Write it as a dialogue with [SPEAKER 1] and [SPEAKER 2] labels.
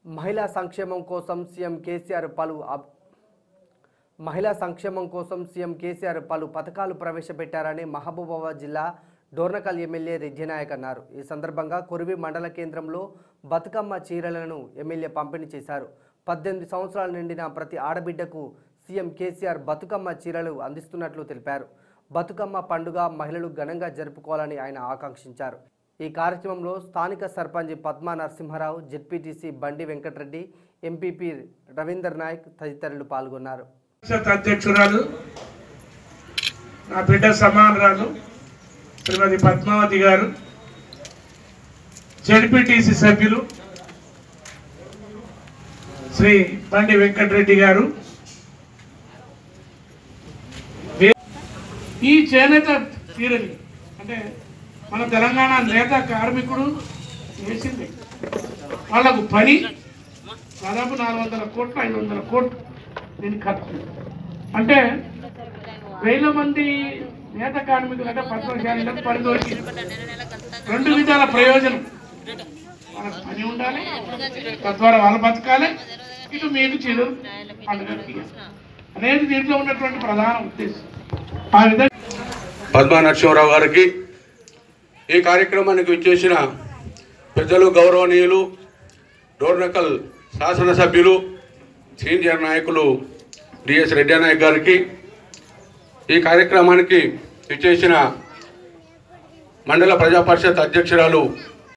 [SPEAKER 1] మహిళా సంక్షేమం కోసం సీఎం కేసీఆర్ పలు అబ్- మహిళా సంక్షేమం కోసం సీఎం కేసీఆర్ పలు పథకాలు ప్రవేశపెట్టారని మహబూబాబాద్ జిల్లా డోర్నకల్ ఎమ్మెల్యే రెడ్డినాయక్ అన్నారు ఈ సందర్భంగా కురివి మండల కేంద్రంలో బతుకమ్మ చీరలను ఎమ్మెల్యే పంపిణీ చేశారు పద్దెనిమిది సంవత్సరాలు నిండిన ప్రతి ఆడబిడ్డకు సీఎం కేసీఆర్ బతుకమ్మ చీరలు అందిస్తున్నట్లు తెలిపారు బతుకమ్మ పండుగ మహిళలు ఘనంగా జరుపుకోవాలని ఆయన ఆకాంక్షించారు ఈ కార్యక్రమంలో స్థానిక సర్పంచ్ పద్మా నరసింహారావు జెడ్పీటీసీ బండి వెంకటరెడ్డి ఎంపీపీ రవీందర్ నాయక్ తదితరులు పాల్గొన్నారు
[SPEAKER 2] పరిషత్ అధ్యక్షురాలు నా బిడ్డ సమానరాలు శ్రీమతి పద్మావతి గారు జెడ్పీటీసీ సభ్యులు శ్రీ బండి వెంకటరెడ్డి గారు వే- ఈ చేనేత తీరని అంటే మన తెలంగాణ నేత కార్మికుడు చేసింది వాళ్ళకు పని దాదాపు నాలుగు వందల కోట్లు ఐదు వందల కోట్లు దీనికి ఖర్చు అంటే వేల మంది నేత కార్మికులు అంటే పద్మశాలీలకు పని దొరికింది రెండు విధాల ప్రయోజనం వాళ్ళకి పని ఉండాలి తద్వారా వాళ్ళు బతకాలి ఇటు మీకు చిరు పండుగకి అనేది దీంట్లో ఉన్నటువంటి ప్రధాన ఉద్దేశం ఆ విధంగా
[SPEAKER 3] పద్మా నరసింహరావు గారికి ఈ కార్యక్రమానికి విచ్చేసిన పెద్దలు గౌరవనీయులు డోర్నకల్ శాసనసభ్యులు సీనియర్ నాయకులు డిఎస్ రెడ్డి నాయక్ గారికి ఈ కార్యక్రమానికి విచ్చేసిన మండల ప్రజా పరిషత్ అధ్యక్షురాలు